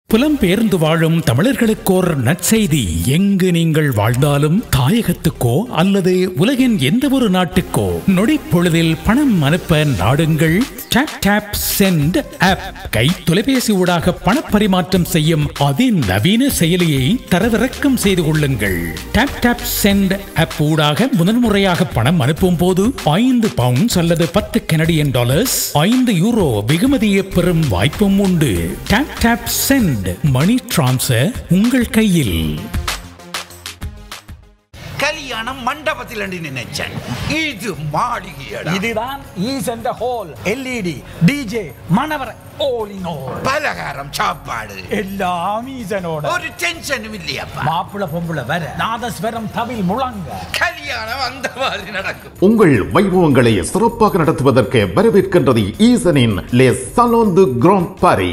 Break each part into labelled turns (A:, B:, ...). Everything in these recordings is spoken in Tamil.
A: புலம்பெயர்ந்து வாழும் தமிழர்களுக்கோர் நற்செய்தி எங்கு நீங்கள் வாழ்ந்தாலும் தாயகத்துக்கோ அல்லது உலகின் எந்த ஒரு நாட்டுக்கோ நொடிப்பொழுதில் பணம் அனுப்ப நாடுங்கள் Tap Tap சென்ட் ஆப் கை தொலைபேசி ஊடாக பணப்பரிமாற்றம் செய்யும் அதிநவீன செயலியை தரவிறக்கம் செய்து கொள்ளுங்கள் Tap Tap சென்ட் ஆப் ஊடாக முதன்முறையாக பணம் அனுப்பும் போது ஐந்து பவுண்ட்ஸ் அல்லது பத்து கனடியன் டாலர்ஸ் ஐந்து யூரோ வெகுமதியை பெறும் வாய்ப்பும் உண்டு Tap Tap send money transfer உங்கள் கையில்
B: கல்யாணம் மண்டபத்தில் என்று நினைச்சேன் இது மாளிகையடா
C: இதுதான் ஈசென்ற ஹோல் எல்இடி டிஜே மணவர all in all
B: பலகாரம் சாப்பாடு
C: எல்லாம் ஈசனோட
B: ஒரு டென்ஷனும் இல்லையப்பா
C: மாப்பிள பொம்புல வர நாதஸ்வரம் தவில் முழங்க
B: கல்யாணம் அந்த மாதிரி நடக்கும்
D: உங்கள் வைபவங்களை சிறப்பாக நடத்துவதற்கு வரவேற்கின்றது ஈசனின் le salon du grand Paris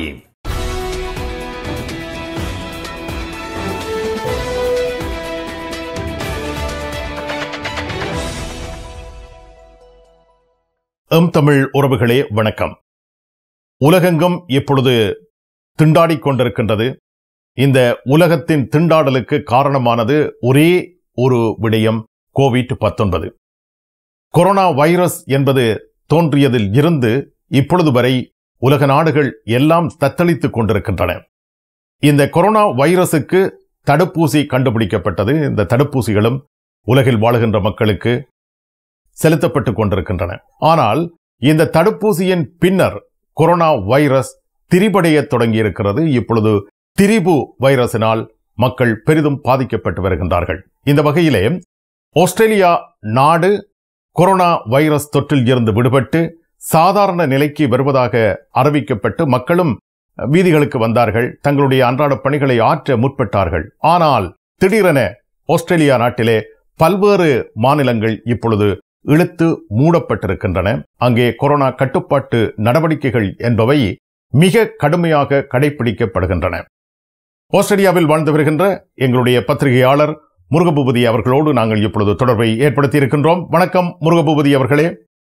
D: எம் தமிழ் உறவுகளே வணக்கம் உலகெங்கும் இப்பொழுது திண்டாடிக் கொண்டிருக்கின்றது இந்த உலகத்தின் திண்டாடலுக்கு காரணமானது ஒரே ஒரு விடயம் கோவிட் பத்தொன்பது கொரோனா வைரஸ் என்பது தோன்றியதில் இருந்து இப்பொழுது வரை உலக நாடுகள் எல்லாம் தத்தளித்துக் கொண்டிருக்கின்றன இந்த கொரோனா வைரசுக்கு தடுப்பூசி கண்டுபிடிக்கப்பட்டது இந்த தடுப்பூசிகளும் உலகில் வாழுகின்ற மக்களுக்கு செலுத்தப்பட்டுக் கொண்டிருக்கின்றன ஆனால் இந்த தடுப்பூசியின் பின்னர் கொரோனா வைரஸ் திரிபடைய தொடங்கியிருக்கிறது இப்பொழுது திரிபு வைரஸினால் மக்கள் பெரிதும் பாதிக்கப்பட்டு வருகின்றார்கள் இந்த வகையிலே ஆஸ்திரேலியா நாடு கொரோனா வைரஸ் தொற்றில் இருந்து விடுபட்டு சாதாரண நிலைக்கு வருவதாக அறிவிக்கப்பட்டு மக்களும் வீதிகளுக்கு வந்தார்கள் தங்களுடைய அன்றாட பணிகளை ஆற்ற முற்பட்டார்கள் ஆனால் திடீரென ஆஸ்திரேலியா நாட்டிலே பல்வேறு மாநிலங்கள் இப்பொழுது இழுத்து மூடப்பட்டிருக்கின்றன அங்கே கொரோனா கட்டுப்பாட்டு நடவடிக்கைகள் என்பவை மிக கடுமையாக கடைபிடிக்கப்படுகின்றன ஆஸ்திரேலியாவில் வாழ்ந்து வருகின்ற எங்களுடைய பத்திரிகையாளர் முருகபூபதி அவர்களோடு நாங்கள் இப்பொழுது தொடர்பை ஏற்படுத்தி இருக்கின்றோம் வணக்கம் முருகபூபதி அவர்களே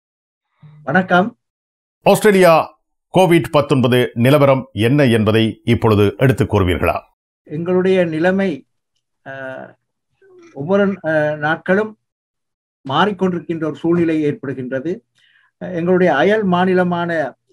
E: வணக்கம்
D: ஆஸ்திரேலியா கோவிட் பத்தொன்பது நிலவரம் என்ன என்பதை இப்பொழுது எடுத்துக் கூறுவீர்களா
E: எங்களுடைய நிலைமை அஹ், ஒவ்வொரு அஹ், நாட்களும் மாறிக்கொண்டிருக்கின்ற ஒரு சூழ்நிலை ஏற்படுகின்றது அஹ், எங்களுடைய அயல் மாநிலமான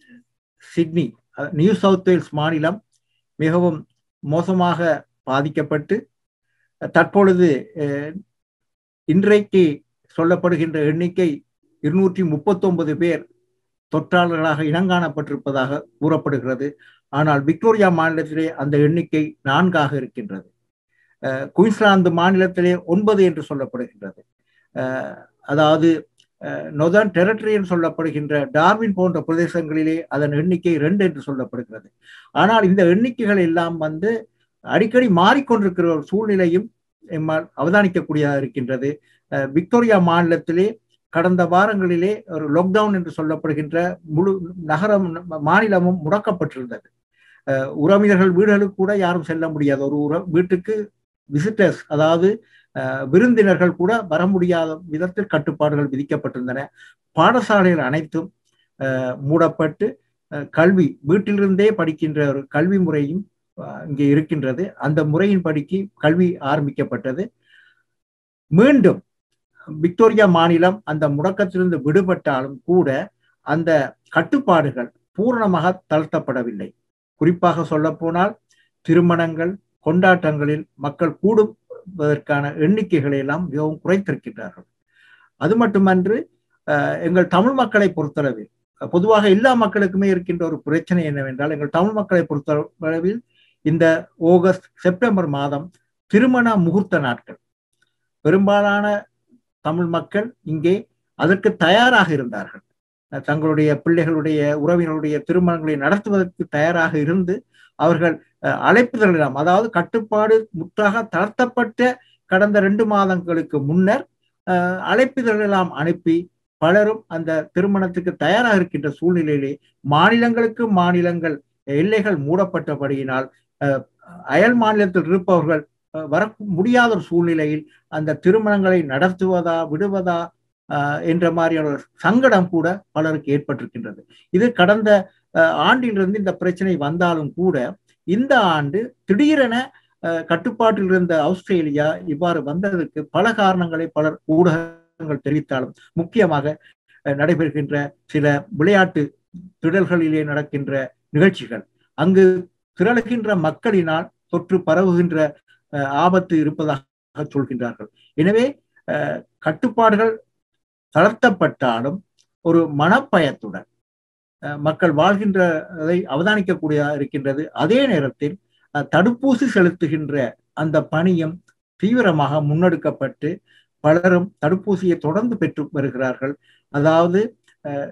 E: சிட்னி அஹ், நியூ சவுத் வேல்ஸ் மாநிலம் மிகவும் மோசமாக பாதிக்கப்பட்டு அஹ், தற்பொழுது அஹ், இன்றைக்கு சொல்லப்படுகின்ற எண்ணிக்கை இருநூற்றி முப்பத்தொன்பது பேர் தொற்றாளர்களாக இனங்காணப்பட்டிருப்பதாக கூறப்படுகிறது ஆனால் விக்டோரியா மாநிலத்திலே அந்த எண்ணிக்கை நான்காக இருக்கின்றது அஹ் குயின்ஸ்லாந்து மாநிலத்திலே ஒன்பது என்று சொல்லப்படுகின்றது அஹ் அதாவது நொதர்ன் டெரிட்டரி என்று சொல்லப்படுகின்ற டார்வின் போன்ற பிரதேசங்களிலே அதன் எண்ணிக்கை ரெண்டு என்று சொல்லப்படுகிறது ஆனால் இந்த எண்ணிக்கைகள் எல்லாம் வந்து அடிக்கடி மாறிக்கொண்டிருக்கிற ஒரு சூழ்நிலையும் எம்மால் அவதானிக்கக்கூடியதாக இருக்கின்றது அஹ் விக்டோரியா மாநிலத்திலே கடந்த வாரங்களிலே ஒரு லாக்டவுன் என்று சொல்லப்படுகின்ற முழு நகரம் மாநிலமும் முடக்கப்பட்டிருந்தது அஹ் உறவினர்கள் வீடுகளுக்கு கூட யாரும் செல்ல முடியாது ஒரு உற வீட்டுக்கு விசிட்டர்ஸ் அதாவது அஹ் விருந்தினர்கள் கூட வர முடியாத விதத்தில் கட்டுப்பாடுகள் விதிக்கப்பட்டிருந்தன பாடசாலைகள் அனைத்தும் அஹ் மூடப்பட்டு அஹ் கல்வி வீட்டிலிருந்தே படிக்கின்ற ஒரு கல்வி முறையும் அஹ் இங்கே இருக்கின்றது அந்த முறையின் படிக்கு கல்வி ஆரம்பிக்கப்பட்டது மீண்டும் விக்டோரியா மாநிலம் அந்த முடக்கத்திலிருந்து விடுபட்டாலும் கூட அந்த கட்டுப்பாடுகள் பூரணமாக தளர்த்தப்படவில்லை குறிப்பாக சொல்ல போனால் திருமணங்கள் கொண்டாட்டங்களில் மக்கள் கூடுவதற்கான எண்ணிக்கைகளை எல்லாம் மிகவும் குறைத்திருக்கின்றார்கள் அது மட்டுமன்று அஹ், எங்கள் தமிழ் மக்களை பொறுத்தளவில் பொதுவாக எல்லா மக்களுக்குமே இருக்கின்ற ஒரு பிரச்சனை என்னவென்றால் எங்கள் தமிழ் மக்களை பொறுத்தளவில் இந்த ஆகஸ்ட் செப்டம்பர் மாதம் திருமண முகூர்த்த நாட்கள் பெரும்பாலான தமிழ் மக்கள் இங்கே அதற்கு தயாராக இருந்தார்கள் அஹ் தங்களுடைய பிள்ளைகளுடைய உறவினருடைய திருமணங்களை நடத்துவதற்கு தயாராக இருந்து அவர்கள் அஹ், அழைப்புதல் எல்லாம் அதாவது கட்டுப்பாடு முற்றாக தளர்த்தப்பட்ட கடந்த ரெண்டு மாதங்களுக்கு முன்னர் அஹ், அழைப்புதல் எல்லாம் அனுப்பி பலரும் அந்த திருமணத்துக்கு தயாராக இருக்கின்ற சூழ்நிலையிலே மாநிலங்களுக்கு மாநிலங்கள் எல்லைகள் மூடப்பட்டபடியினால் அஹ், அயல் மாநிலத்தில் இருப்பவர்கள் அஹ், வர முடியாத ஒரு சூழ்நிலையில் அந்த திருமணங்களை நடத்துவதா விடுவதா ஆஹ் என்ற மாதிரியான ஒரு சங்கடம் கூட பலருக்கு ஏற்பட்டிருக்கின்றது இது கடந்த ஆஹ் ஆண்டிலிருந்து இந்த பிரச்சனை வந்தாலும் கூட இந்த ஆண்டு திடீரென அஹ், கட்டுப்பாட்டில் இருந்த ஆஸ்திரேலியா இவ்வாறு வந்ததற்கு பல காரணங்களை பலர் ஊடகங்கள் தெரிவித்தாலும் முக்கியமாக அஹ், நடைபெறுகின்ற சில விளையாட்டு திடல்களிலே நடக்கின்ற நிகழ்ச்சிகள் அங்கு திரளுகின்ற மக்களினால் தொற்று பரவுகின்ற அஹ், ஆபத்து இருப்பதாக சொல்கின்றார்கள் எனவே அஹ், கட்டுப்பாடுகள் தளர்த்தப்பட்டாலும் ஒரு மனப்பயத்துடன் அஹ், மக்கள் வாழ்கின்றதை அவதானிக்கக்கூடியதாக இருக்கின்றது அதே நேரத்தில் அஹ், தடுப்பூசி செலுத்துகின்ற அந்த பணியும் தீவிரமாக முன்னெடுக்கப்பட்டு பலரும் தடுப்பூசியை தொடர்ந்து பெற்று வருகிறார்கள் அதாவது அஹ்,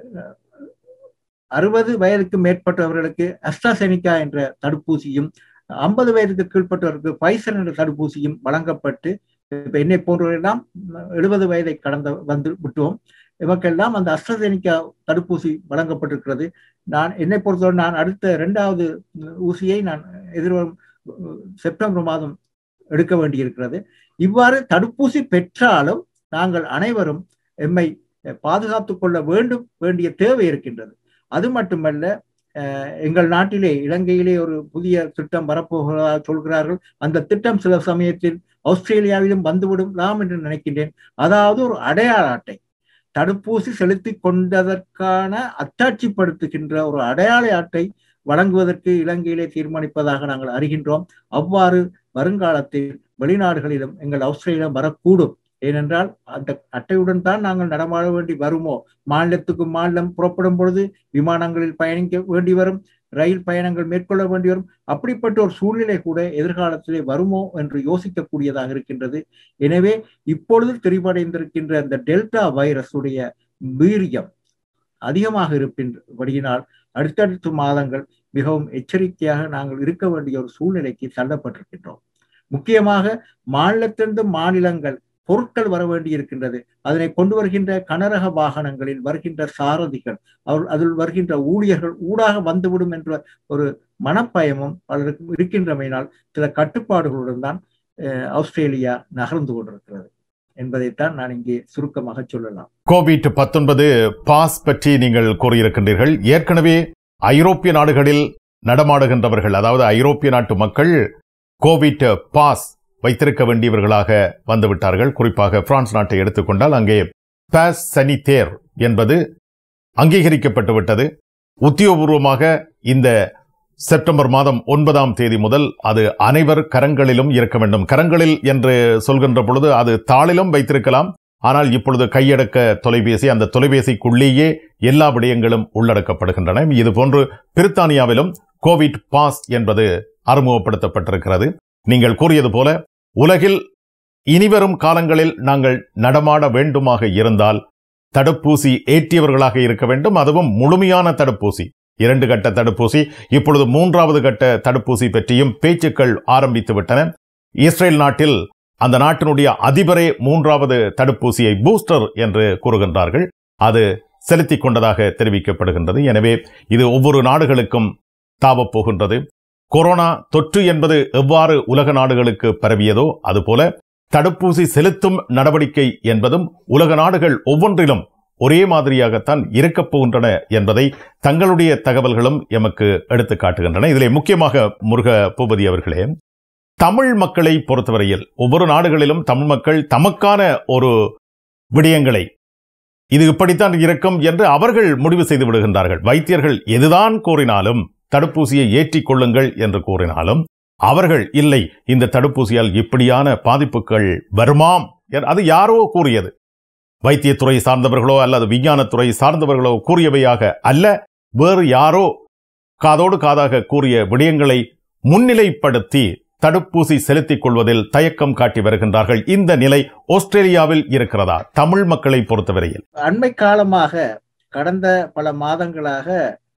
E: அறுபது வயதுக்கு மேற்பட்டவர்களுக்கு அஸ்ட்ராசெனிகா என்ற தடுப்பூசியும் ஐம்பது வயதுக்கு கீழ்ப்பட்டவருக்கு பைசர் என்ற தடுப்பூசியும் வழங்கப்பட்டு இப்ப என்னை போன்றவர்களெல்லாம் எழுபது வயதை கடந்த வந்து விட்டோம் இவக்கெல்லாம் அந்த அஸ்ட்ராசெனிகா தடுப்பூசி வழங்கப்பட்டிருக்கிறது நான் என்னை பொறுத்தவரை நான் அடுத்த இரண்டாவது ஊசியை நான் எதிர்வரும் அஹ், செப்டம்பர் மாதம் எடுக்க வேண்டியிருக்கிறது இவ்வாறு தடுப்பூசி பெற்றாலும் நாங்கள் அனைவரும் எம்மை அஹ், பாதுகாத்துக் கொள்ள வேண்டும் வேண்டிய தேவை இருக்கின்றது அது மட்டுமல்ல அஹ், எங்கள் நாட்டிலே இலங்கையிலே ஒரு புதிய திட்டம் வரப்போகிறதாக சொல்கிறார்கள் அந்த திட்டம் சில சமயத்தில் ஆஸ்திரேலியாவிலும் வந்துவிடலாம் என்று நினைக்கின்றேன் அதாவது ஒரு அடையாள அட்டை தடுப்பூசி செலுத்தி கொண்டதற்கான அத்தாட்சிப்படுத்துகின்ற ஒரு அடையாள அட்டை வழங்குவதற்கு இலங்கையிலே தீர்மானிப்பதாக நாங்கள் அறிகின்றோம் அவ்வாறு வருங்காலத்தில் வெளிநாடுகளிலும் எங்கள் ஆஸ்திரேலியா வரக்கூடும் ஏனென்றால் அந்த அட்டையுடன் தான் நாங்கள் நடமாட வேண்டி வருமோ மாநிலத்துக்கு மாநிலம் புறப்படும் பொழுது விமானங்களில் பயணிக்க வேண்டி வரும் ரயில் பயணங்கள் மேற்கொள்ள வேண்டி வரும் அப்படிப்பட்ட ஒரு சூழ்நிலை கூட எதிர்காலத்திலே வருமோ என்று யோசிக்கக்கூடியதாக இருக்கின்றது எனவே இப்பொழுது தெரிவடைந்திருக்கின்ற இந்த டெல்டா வைரஸ் உடைய வீரியம் அதிகமாக இருப்பின்படியினால் அடுத்தடுத்த மாதங்கள் மிகவும் எச்சரிக்கையாக நாங்கள் இருக்க வேண்டிய ஒரு சூழ்நிலைக்கு தள்ளப்பட்டிருக்கின்றோம் முக்கியமாக மாநிலத்திலிருந்து மாநிலங்கள் பொருட்கள் வர வேண்டி இருக்கின்றது அதனை கொண்டு வருகின்ற கனரக வாகனங்களில் வருகின்ற சாரதிகள் அவர் அதில் வருகின்ற ஊழியர்கள் ஊடாக வந்துவிடும் என்ற ஒரு மனப்பயமும் பலருக்கும் இருக்கின்றமையினால் சில கட்டுப்பாடுகளுடன் தான் அஹ், ஆஸ்திரேலியா நகர்ந்து கொண்டிருக்கிறது என்பதைத்தான் நான் இங்கே சுருக்கமாக சொல்லலாம்
D: கோவிட் பத்தொன்பது பாஸ் பற்றி நீங்கள் கூறியிருக்கின்றீர்கள் ஏற்கனவே ஐரோப்பிய நாடுகளில் நடமாடுகின்றவர்கள் அதாவது ஐரோப்பிய நாட்டு மக்கள் கோவிட் பாஸ் வைத்திருக்க வேண்டியவர்களாக வந்துவிட்டார்கள் குறிப்பாக பிரான்ஸ் நாட்டை எடுத்துக்கொண்டால் அங்கே பாஸ் சனித்தேர் என்பது அங்கீகரிக்கப்பட்டு விட்டது உத்தியோகபூர்வமாக இந்த செப்டம்பர் மாதம் ஒன்பதாம் தேதி முதல் அது அனைவர் கரங்களிலும் இருக்க வேண்டும் கரங்களில் என்று சொல்கின்ற பொழுது அது தாளிலும் வைத்திருக்கலாம் ஆனால் இப்பொழுது கையடக்க தொலைபேசி அந்த தொலைபேசிக்குள்ளேயே எல்லா விடயங்களும் உள்ளடக்கப்படுகின்றன இது போன்று பிரித்தானியாவிலும் கோவிட் பாஸ் என்பது அறிமுகப்படுத்தப்பட்டிருக்கிறது நீங்கள் கூறியது போல உலகில் இனிவரும் காலங்களில் நாங்கள் நடமாட வேண்டுமாக இருந்தால் தடுப்பூசி ஏற்றியவர்களாக இருக்க வேண்டும் அதுவும் முழுமையான தடுப்பூசி இரண்டு கட்ட தடுப்பூசி இப்பொழுது மூன்றாவது கட்ட தடுப்பூசி பற்றியும் பேச்சுக்கள் ஆரம்பித்து விட்டன இஸ்ரேல் நாட்டில் அந்த நாட்டினுடைய அதிபரே மூன்றாவது தடுப்பூசியை பூஸ்டர் என்று கூறுகின்றார்கள் அது செலுத்திக் கொண்டதாக தெரிவிக்கப்படுகின்றது எனவே இது ஒவ்வொரு நாடுகளுக்கும் தாவப் போகின்றது கொரோனா தொற்று என்பது எவ்வாறு உலக நாடுகளுக்கு பரவியதோ அதுபோல தடுப்பூசி செலுத்தும் நடவடிக்கை என்பதும் உலக நாடுகள் ஒவ்வொன்றிலும் ஒரே மாதிரியாகத்தான் இருக்கப் போகின்றன என்பதை தங்களுடைய தகவல்களும் எமக்கு எடுத்து காட்டுகின்றன இதிலே முக்கியமாக முருக பூபதி அவர்களே தமிழ் மக்களை பொறுத்தவரையில் ஒவ்வொரு நாடுகளிலும் தமிழ் மக்கள் தமக்கான ஒரு விடயங்களை இது இப்படித்தான் இருக்கும் என்று அவர்கள் முடிவு செய்து விடுகின்றார்கள் வைத்தியர்கள் எதுதான் கூறினாலும் தடுப்பூசியை ஏற்றிக் கொள்ளுங்கள் என்று கூறினாலும் அவர்கள் இல்லை இந்த தடுப்பூசியால் இப்படியான பாதிப்புகள் வருமாம் என- அது யாரோ கூறியது வைத்தியத்துறை சார்ந்தவர்களோ அல்லது விஞ்ஞானத்துறை சார்ந்தவர்களோ கூறியவையாக அல்ல வேறு யாரோ காதோடு காதாக கூறிய விடயங்களை முன்னிலைப்படுத்தி தடுப்பூசி செலுத்திக் கொள்வதில் தயக்கம் காட்டி வருகின்றார்கள் இந்த நிலை ஆஸ்திரேலியாவில் இருக்கிறதா தமிழ் மக்களை பொறுத்தவரையில்
E: அண்மை காலமாக கடந்த பல மாதங்களாக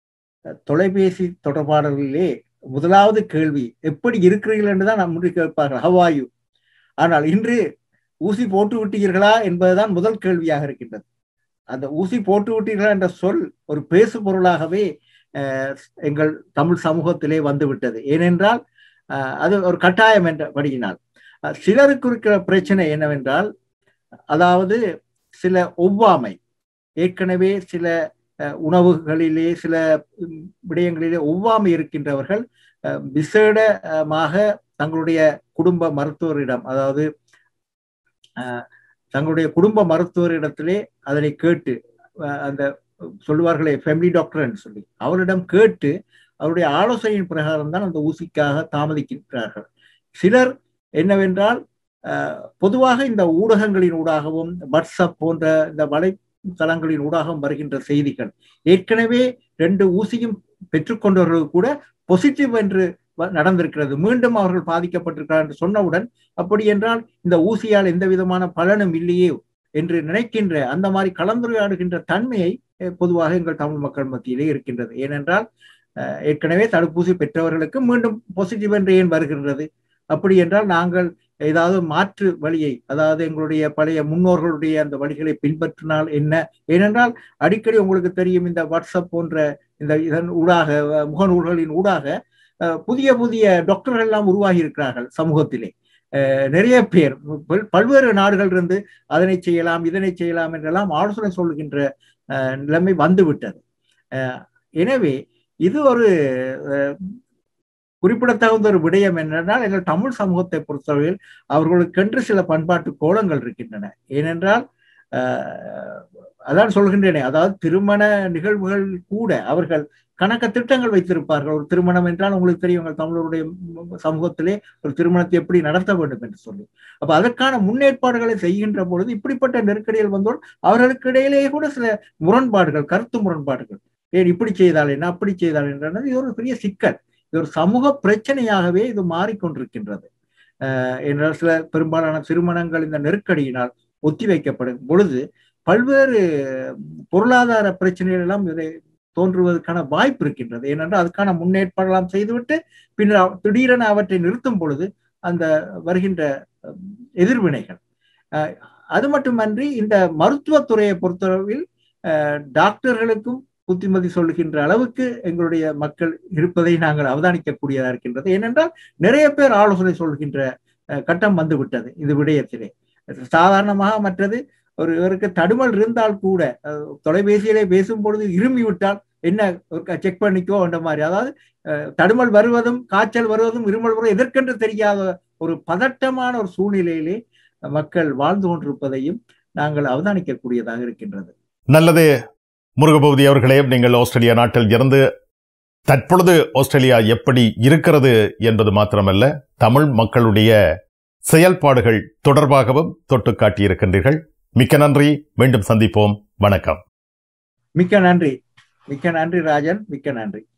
E: தொலைபேசி தொடர்பாளர்களிலே முதலாவது கேள்வி எப்படி இருக்கிறீர்கள் என்று தான் முன்னே கேட்பார்கள் ஹவாயு ஆனால் இன்று ஊசி போட்டு விட்டீர்களா என்பதுதான் முதல் கேள்வியாக இருக்கின்றது அந்த ஊசி போட்டு விட்டீர்களா என்ற சொல் ஒரு பேசு பொருளாகவே அஹ், எங்கள் தமிழ் சமூகத்திலே வந்துவிட்டது ஏனென்றால் அஹ், அது ஒரு கட்டாயம் என்றபடியினால் அஹ், சிலருக்கு இருக்கிற பிரச்சனை என்னவென்றால் அதாவது சில ஒவ்வாமை ஏற்கனவே சில அஹ், உணவுகளிலே சில ம், விடயங்களிலே ஒவ்வாமை இருக்கின்றவர்கள் அஹ், விசேடமாக தங்களுடைய குடும்ப மருத்துவரிடம் அதாவது அஹ், தங்களுடைய குடும்ப மருத்துவரிடத்திலே அதனை கேட்டு அஹ், அந்த சொல்லுவார்களே ஃபேமிலி டாக்டர்னு சொல்லி அவரிடம் கேட்டு அவருடைய ஆலோசனையின் பிரகாரம் தான் அந்த ஊசிக்காக தாமதிக்கின்றார்கள் சிலர் என்னவென்றால் அஹ், பொதுவாக இந்த ஊடகங்களின் ஊடாகவும் வாட்ஸ்அப் போன்ற இந்த வலைத்தளங்களின் ஊடாகவும் வருகின்ற செய்திகள் ஏற்கனவே ரெண்டு ஊசியும் பெற்றுக்கொண்டவர்கள் கூட பாசிட்டிவ் என்று வ- நடந்திருக்கிறது மீண்டும் அவர்கள் பாதிக்கப்பட்டிருக்கிறார் என்று சொன்னவுடன் அப்படி என்றால் இந்த ஊசியால் எந்த விதமான பலனும் இல்லையே என்று நினைக்கின்ற அந்த மாதிரி கலந்துரையாடுகின்ற தன்மையை அஹ், பொதுவாக எங்கள் தமிழ் மக்கள் மத்தியிலே இருக்கின்றது ஏனென்றால் அஹ், ஏற்கனவே தடுப்பூசி பெற்றவர்களுக்கு மீண்டும் பாசிட்டிவ் என்று ஏன் வருகின்றது அப்படி என்றால் நாங்கள் ஏதாவது மாற்று வழியை அதாவது எங்களுடைய பழைய முன்னோர்களுடைய அந்த வழிகளை பின்பற்றினால் என்ன ஏனென்றால் அடிக்கடி உங்களுக்கு தெரியும் இந்த வாட்ஸ்அப் போன்ற இந்த இதன் ஊடாக அஹ், முகநூல்களின் ஊடாக அஹ், புதிய புதிய டாக்டர்கள் எல்லாம் உருவாகி இருக்கிறார்கள் சமூகத்திலே அஹ், நிறைய பேர் பல்- பல்வேறு நாடுகள் இருந்து அதனை செய்யலாம் இதனை செய்யலாம் என்றெல்லாம் ஆலோசனை சொல்கின்ற அஹ், நிலைமை வந்துவிட்டது அஹ், எனவே இது ஒரு அஹ், குறிப்பிடத்தகுந்த ஒரு விடயம் என்னென்றால் எங்கள் தமிழ் சமூகத்தை பொறுத்தவரையில் அவர்களுக்கென்று சில பண்பாட்டு கோலங்கள் இருக்கின்றன ஏனென்றால் அஹ், அதான் சொல்கின்றேனே அதாவது திருமண நிகழ்வுகள் கூட அவர்கள் கணக்க திட்டங்கள் வைத்திருப்பார்கள் ஒரு திருமணம் என்றால் உங்களுக்கு தெரியும் எங்கள் தமிழருடைய சமூகத்திலே ஒரு திருமணத்தை எப்படி நடத்த வேண்டும் என்று சொல்லி அப்ப அதற்கான முன்னேற்பாடுகளை செய்கின்ற பொழுது இப்படிப்பட்ட நெருக்கடிகள் வந்தோடு அவர்களுக்கு இடையிலேயே கூட சில முரண்பாடுகள் கருத்து முரண்பாடுகள் ஏன் இப்படி செய்தால் என்ன அப்படி செய்தால் என்றது இது ஒரு பெரிய சிக்கல் இது ஒரு சமூக பிரச்சனையாகவே இது மாறிக்கொண்டிருக்கின்றது அஹ் என்றால் சில பெரும்பாலான திருமணங்கள் இந்த நெருக்கடியினால் ஒத்திவைக்கப்படும் பொழுது பல்வேறு பொருளாதார பிரச்சனைகள் எல்லாம் இதை தோன்றுவதற்கான வாய்ப்பு இருக்கின்றது ஏனென்றால் அதுக்கான முன்னேற்பாடெல்லாம் செய்துவிட்டு பின்னர் அவ- திடீரென அவற்றை நிறுத்தும் பொழுது அந்த வருகின்ற அஹ், எதிர்வினைகள் அஹ், அது மட்டுமன்றி இந்த மருத்துவத்துறையை பொறுத்தளவில் அஹ், டாக்டர்களுக்கும் புத்திமதி சொல்லுகின்ற அளவுக்கு எங்களுடைய மக்கள் இருப்பதை நாங்கள் அவதானிக்கக்கூடியதா இருக்கின்றது ஏனென்றால் நிறைய பேர் ஆலோசனை சொல்கின்ற அஹ், கட்டம் வந்து விட்டது இது விடயத்திலே சாதாரணமாக மற்றது ஒரு இவருக்கு தடுமல் இருந்தால் கூட அஹ், தொலைபேசியிலே பேசும் பொழுது இருமி விட்டால் என்ன செக் பண்ணிக்கோ என்ற மாதிரி அதாவது அஹ், தடுமல் வருவதும் காய்ச்சல் வருவதும் இருமல் வருவதும் எதற்கென்று தெரியாத ஒரு பதட்டமான ஒரு சூழ்நிலையிலே மக்கள் வாழ்ந்து கொண்டிருப்பதையும் நாங்கள் அவதானிக்கக்கூடியதாக இருக்கின்றது
D: நல்லது முருகபூதி அவர்களே நீங்கள் ஆஸ்திரேலியா நாட்டில் இருந்து தற்பொழுது ஆஸ்திரேலியா எப்படி இருக்கிறது என்பது மாத்திரமல்ல தமிழ் மக்களுடைய செயல்பாடுகள் தொடர்பாகவும் தொட்டு காட்டியிருக்கின்றீர்கள் மிக்க நன்றி மீண்டும் சந்திப்போம் வணக்கம்
E: மிக்க நன்றி மிக்க நன்றி ராஜன் மிக்க நன்றி